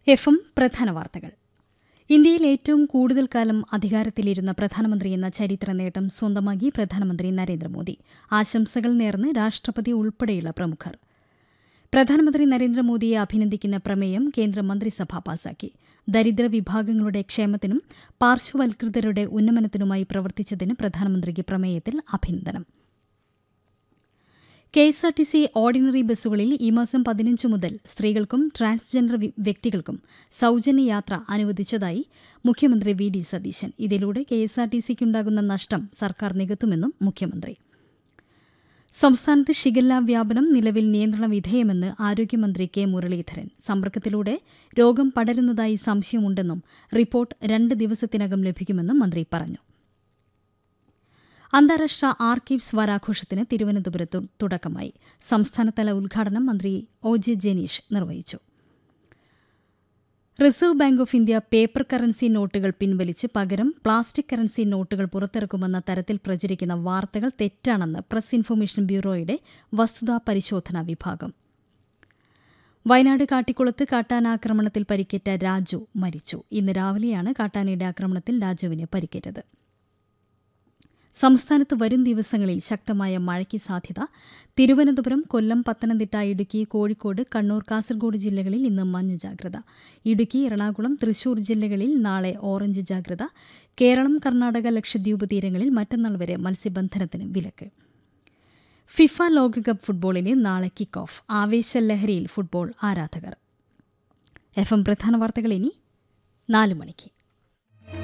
F M പ്രധാന വാർത്തകൾ ഇന്ത്യയിൽ ഏറ്റവും കൂടുതൽ കാലം അധികാരത്തിലിരുന്ന പ്രധാനമന്ത്രി എന്ന ചരിത്ര നേട്ടം സ്വന്തമാക്കി പ്രധാനമന്ത്രി നരേന്ദ്രമോദി ആശംസകൾ നേർന്ന് രാഷ്ട്രപതി ഉൾപ്പെടെയുള്ള പ്രമുഖർ പ്രധാനമന്ത്രി നരേന്ദ്രമോദിയെ അഭിനന്ദിക്കുന്ന പ്രമേയം കേന്ദ്ര മന്ത്രിസഭ പാസാക്കി ദരിദ്ര വിഭാഗങ്ങളുടെ ക്ഷേമത്തിനും പാർശ്വവൽകൃതരുടെ ഉന്നമനത്തിനുമായി പ്രവർത്തിച്ചതിന് പ്രധാനമന്ത്രിക്ക് പ്രമേയത്തിൽ അഭിനന്ദനം K S R T C ordinary ബസ്സുകളിൽ ഈ മാസം പതിനഞ്ച് മുതൽ സ്ത്രീകൾക്കും ട്രാൻസ്ജെൻഡർ വി- വ്യക്തികൾക്കും സൌജന്യ യാത്ര അനുവദിച്ചതായി മുഖ്യമന്ത്രി വി ഡി സതീശൻ ഇതിലൂടെ കെ എസ് ആർ ടി സിക്കുണ്ടാകുന്ന നഷ്ടം സർക്കാർ നികത്തുമെന്നും മുഖ്യമന്ത്രി സംസ്ഥാനത്ത് ഷിഗല്ല വ്യാപനം നിലവിൽ നിയന്ത്രണ വിധേയമെന്ന് ആരോഗ്യമന്ത്രി കെ മുരളീധരൻ സമ്പർക്കത്തിലൂടെ രോഗം പടരുന്നതായി സംശയമുണ്ടെന്നും റിപ്പോർട്ട് രണ്ട് ദിവസത്തിനകം ലഭിക്കുമെന്നും മന്ത്രി പറഞ്ഞു അന്താരാഷ്ട്ര ആർക്കൈവ്സ് വാരാഘോഷത്തിന് തിരുവനന്തപുരത്ത് തുടക്കമായി സംസ്ഥാനതല ഉദ്ഘാടനം മന്ത്രി ഒ ജെ ജനീഷ് നിർവഹിച്ചു Reserve Bank of India paper currency നോട്ടുകൾ പിൻവലിച്ച് പകരം പ്ലാസ്റ്റിക് കറൻസി നോട്ടുകൾ പുറത്തിറക്കുമെന്ന തരത്തിൽ പ്രചരിക്കുന്ന വാർത്തകൾ തെറ്റാണെന്ന് പ്രസ് ഇൻഫർമേഷൻ ബ്യൂറോയുടെ വസ്തുതാ പരിശോധനാ വിഭാഗം വയനാട് കാട്ടിക്കുളത്ത് കാട്ടാനാക്രമണത്തിൽ പരിക്കേറ്റ രാജു മരിച്ചു ഇന്ന് രാവിലെയാണ് കാട്ടാനയുടെ ആക്രമണത്തിൽ രാജുവിന് പരിക്കേറ്റത് സംസ്ഥാനത്ത് വരും ദിവസങ്ങളിൽ ശക്തമായ മഴയ്ക്ക് സാധ്യത തിരുവനന്തപുരം കൊല്ലം പത്തനംതിട്ട ഇടുക്കി കോഴിക്കോട് കണ്ണൂർ കാസർഗോഡ് ജില്ലകളിൽ ഇന്ന് മഞ്ഞ ജാഗ്രത ഇടുക്കി എറണാകുളം തൃശൂർ ജില്ലകളിൽ നാളെ ഓറഞ്ച് ജാഗ്രത കേരളം കർണാടക ലക്ഷദ്വീപ് തീരങ്ങളിൽ മറ്റന്നാൾ വരെ മത്സ്യബന്ധനത്തിന് വിലക്ക് ഫിഫ ലോകകപ്പ് ഫുട്ബോളിന് നാളെ കിക്ക് ഓഫ് ആവേശലഹരിയിൽ ഫുട്ബോൾ ആരാധകർ എഫ് എം പ്രധാന വാർത്തകൾ ഇനി നാല് മണിക്ക്